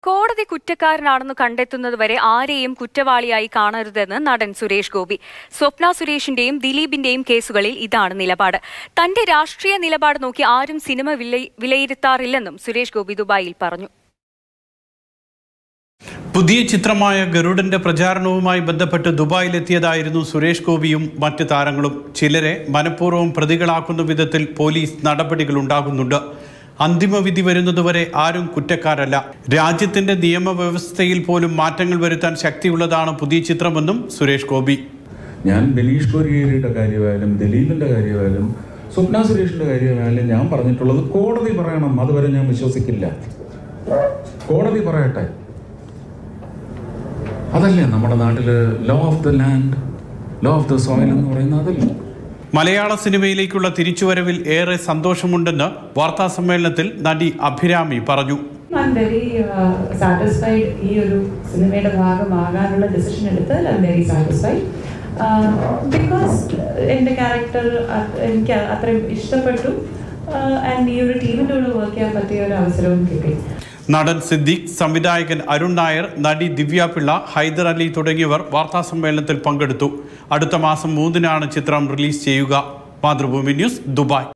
കോടതി കുറ്റക്കാരനാണെന്ന് കണ്ടെത്തുന്നതുവരെ ആരെയും കുറ്റവാളിയായി കാണരുതെന്ന് നടൻ സുരേഷ് ഗോപി സ്വപ്ന സുരേഷിന്റെയും ദിലീപിന്റെയും കേസുകളിൽ ഇതാണ് നിലപാട് തന്റെ രാഷ്ട്രീയ നിലപാട് നോക്കി ആരും സിനിമ വിലയി- വിലയിരുത്താറില്ലെന്നും സുരേഷ് ഗോപി ദുബായിൽ പറഞ്ഞു പുതിയ ചിത്രമായ ഗരുഡന്റെ പ്രചാരണവുമായി ബന്ധപ്പെട്ട് ദുബായിലെത്തിയതായിരുന്നു സുരേഷ് ഗോപിയും മറ്റ് താരങ്ങളും ചിലരെ മനഃപൂർവ്വം പ്രതികളാക്കുന്ന വിധത്തിൽ പോലീസ് നടപടികൾ ഉണ്ടാകുന്നുണ്ട് അന്തിമവിധി വരുന്നതുവരെ ആരും കുറ്റക്കാരല്ല രാജ്യത്തിന്റെ നിയമവ്യവസ്ഥയിൽ പോലും മാറ്റങ്ങൾ വരുത്താൻ ശക്തിയുള്ളതാണ് പുതിയ ചിത്രമെന്നും സുരേഷ് ഗോപി ഞാൻ ബിനീഷ് കൊരിയേരിയുടെ കാര്യമായാലും ദിലീപിന്റെ കാര്യമായാലും സ്വപ്ന സുരേഷിന്റെ കാര്യമായാലും ഞാൻ പറഞ്ഞിട്ടുള്ളത് കോടതി പറയണം അതുവരെ ഞാൻ വിശ്വസിക്കില്ല കോടതി പറയട്ടെ അതല്ലേ നമ്മുടെ നാട്ടില് law of the land law of the soil എന്ന് പറയുന്നത് അതല്ലേ മലയാള സിനിമയിലേക്കുള്ള തിരിച്ചുവരവിൽ ഏറെ സന്തോഷമുണ്ടെന്ന് വാർത്താ സമ്മേളനത്തിൽ നടി അഭിരാമി പറഞ്ഞു ഐ എം വെരി സാറ്റിസ്ഫൈഡ് ഈ ഒരു സിനിമയുടെ ഭാഗമാകാനുള്ള ഡിസിഷൻ എടുത്തതിൽ I am very satisfied because എൻ്റെ ക്യാരക്ടർ എനിക്ക് അത്രയും ഇഷ്ടപ്പെട്ടു ആൻഡ് ഈ ഒരു ടീമിൻ്റെ കൂടെ വർക്ക് ചെയ്യാൻ പറ്റിയ ഒരു അവസരവും കിട്ടി നടൻ സിദ്ദിഖ് സംവിധായകൻ അരുൺ നായർ നടി ദിവ്യ പിള്ള ഹൈദർ അലി തുടങ്ങിയവർ വാർത്താ സമ്മേളനത്തിൽ പങ്കെടുത്തു അടുത്ത മാസം മൂന്നിനാണ് ചിത്രം റിലീസ് ചെയ്യുക മാതൃഭൂമി ന്യൂസ് ദുബായ്